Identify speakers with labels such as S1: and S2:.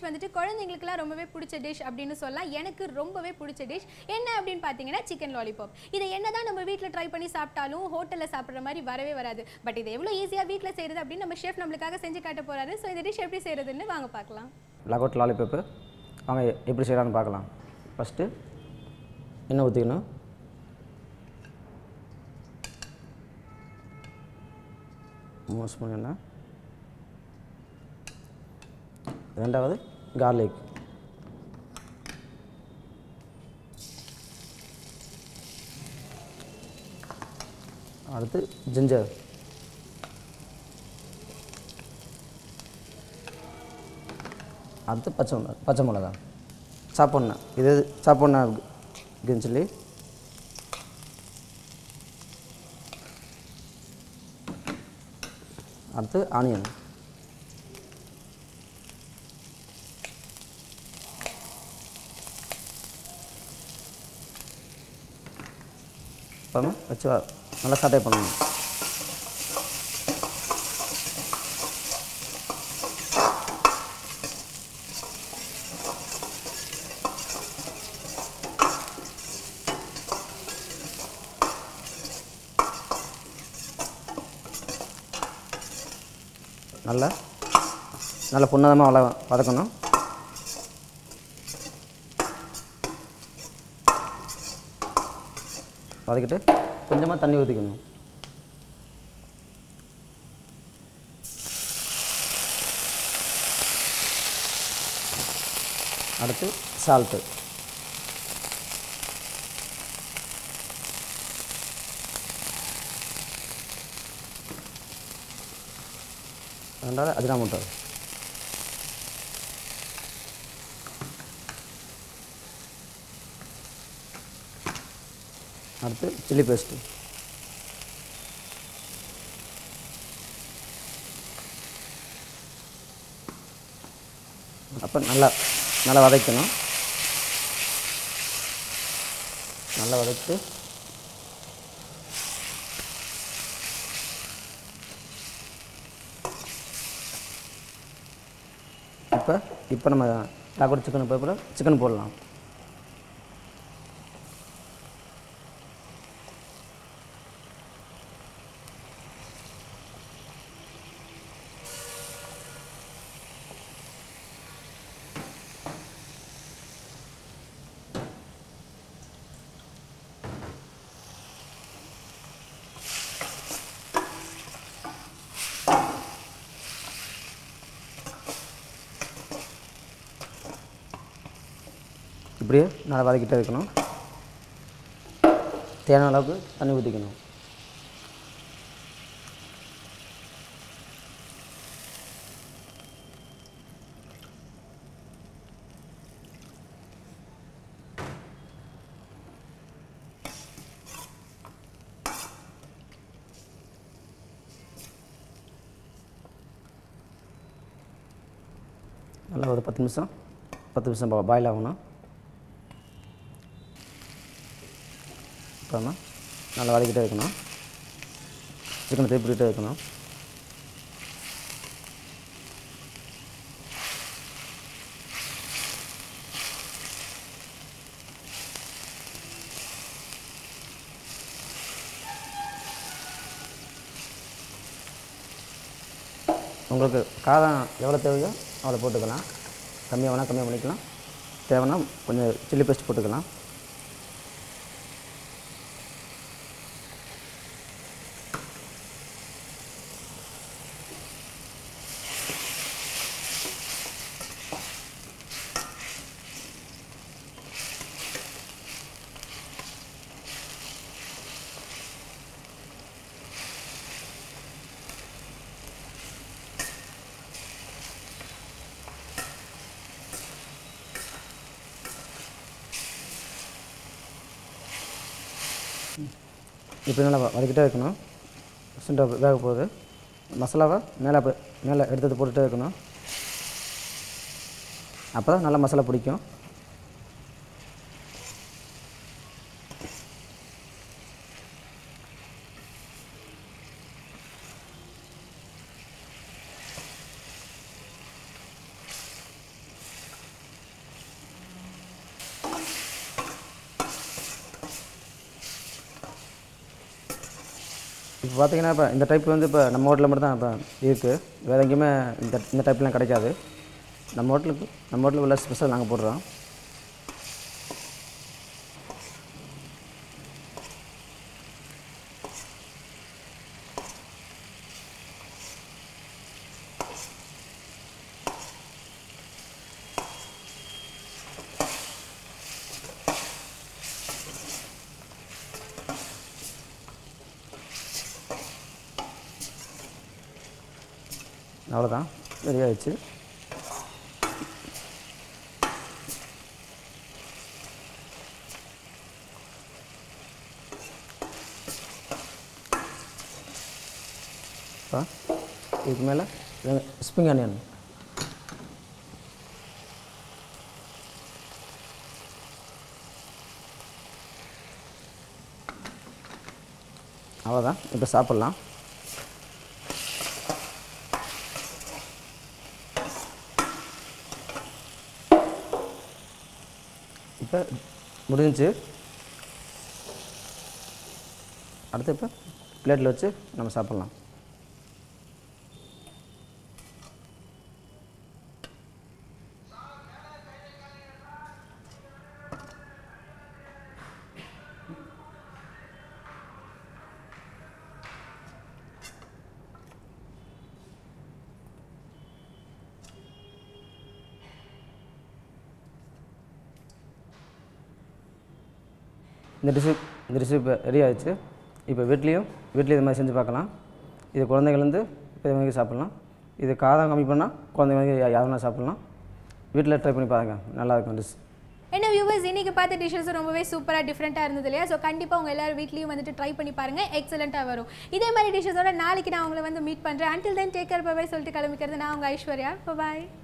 S1: dish வந்துட்டு குழந்தைங்களுக்குலாம் ரொம்பவே பிடிச்ச டிஷ் அப்படின்னு சொல்லலாம் எனக்கு ரொம்பவே பிடிச்ச டிஷ் என்ன அப்படின்னு பார்த்தீங்கன்னா சிக்கன் லாலிபாப் இதை என்னதான் நம்ம வீட்டில் ட்ரை பண்ணி சாப்பிட்டாலும் ஹோட்டலில் சாப்பிட்ற மாதிரி வரவே வராது பட் இது எவ்வளோ ஈஸியாக வீட்டில் செய்கிறது அப்படின்னு நம்ம ஷெஃப் நம்மளுக்காக செஞ்சு காட்ட போறாரு ஸோ இந்த டிஷ் எப்படி செய்கிறதுன்னு வாங்க பார்க்கலாம்
S2: லகோட் லாலிபப்பு வாங்க எப்படி செய்யலாம்னு பார்க்கலாம் ஃபஸ்ட்டு எண்ணெய் ஊற்றிக்கணும் மூணு ஸ்பூன் எண்ணெய் ரெண்டாவது கார்லிக் அடுத்து ஜிஞ்சர் அடுத்து பச்சை மிளகா பச்சை மிளகா சாப்பிட்ணா இது சாப்பிட்ணா கிரீன் சில்லி அடுத்து ஆனியன் அப்புறமா வச்சு வ- நல்லா சாட்டை பண்ணணும் நல்லா நல்லா புன்னதமாக வள வதக்கணும் வதக்கிட்டு கொஞ்சமாக தண்ணி ஊற்றிக்கணும் அடுத்து சால்ட்டு ரெண்டாவது அஜினாமோட்டோ அடுத்து சில்லி பேஸ்ட்டு அப்போ நல்லா நல்லா வதக்கணும் நல்லா வதக்கிட்டு இப்போ இப்போ நம்ம லாக்கோட சிக்கன் போய் சிக்கன் போடலாம் இப்படியே நல்லா வதக்கிட்டே இருக்கணும் தேவையான அளவுக்கு தண்ணி ஊற்றிக்கணும் நல்லா ஒரு பத்து நிமிஷம் பத்து நிமிஷம் பாயில் ஆகணும் அப்புறமா நல்லா வதக்கிட்டே இருக்கணும் சிக்கனை திருப்பிக்கிட்டே இருக்கணும் உங்களுக்கு காரம் எவ்வளோ தேவையோ அவ்வளோ போட்டுக்கலாம் கம்மியாக வேணால் கம்மியாக பண்ணிக்கலாம் தேவைன்னா கொஞ்சம் சில்லி பேஸ்ட் போட்டுக்கலாம் இப்படி நல்லா வ- வதக்கிட்டே இருக்கணும் சுண்டை வேக போகுது மசாலாவை மேலே ப- மேலே எடுத்து போட்டுகிட்டே இருக்கணும் அப்போ தான் நல்லா மசாலா பிடிக்கும் இப்போ பார்த்தீங்கன்னா இப்போ இந்த டைப் வந்து இப்போ நம்ம ஹோட்டலில் மட்டும் தான் இப்போ இருக்குது வேறு எங்கேயுமே இந்த இந்த டைப்லாம் கிடைக்காது நம்ம ஹோட்டலுக்கு நம்ம ஹோட்டலுக்கு உள்ள ஸ்பெஷல் நாங்கள் போடுறோம் அவ்வளோதான் ரெடி ஆயிடுச்சு இப்போ இதுக்கு மேலே ஸ்ப்ரிங் ஆனியன் அவ்வளோதான் இப்போ சாப்பிட்லாம் இப்போ முடிஞ்சுச்சு அடுத்து இப்போ பிளேட்டில் வச்சு நம்ம சாப்பிட்லாம் இந்த டிஷ்ஷு இந்த டிஷ்ஷு இப்போ ரெடி ஆயிடுச்சு இப்போ வீட்லேயும் வீட்லேயும் இது மாதிரி செஞ்சு பார்க்கலாம் இது குழந்தைங்கள்லேருந்து பெரியவங்க சாப்பிட்லாம் இது காரம் கம்மி பண்ணால் குழந்தைங்க யாருன்னா சாப்பிட்லாம் வீட்டில் ட்ரை பண்ணி பாருங்க நல்லா இருக்கும் டிஷ்
S1: என்ன வியூவர்ஸ் இன்னைக்கு பார்த்த டிஷ்ஷஸ் ரொம்பவே சூப்பராக டிஃப்ரெண்ட்டாக இருந்தது இல்லையா ஸோ கண்டிப்பாக உங்கள் எல்லாரும் வீட்லேயும் வந்துட்டு ட்ரை பண்ணி பாருங்க எக்ஸலண்ட்டாக வரும் இதே மாதிரி டிஷ்ஷஸோட நாளைக்கு நான் உங்களை வந்து மீட் பண்ணுறேன் until then take care bye சொல்லிட்டு கிளம்பிக்கிறது நான் உங்கள் ஐஸ்வர்யா பாய்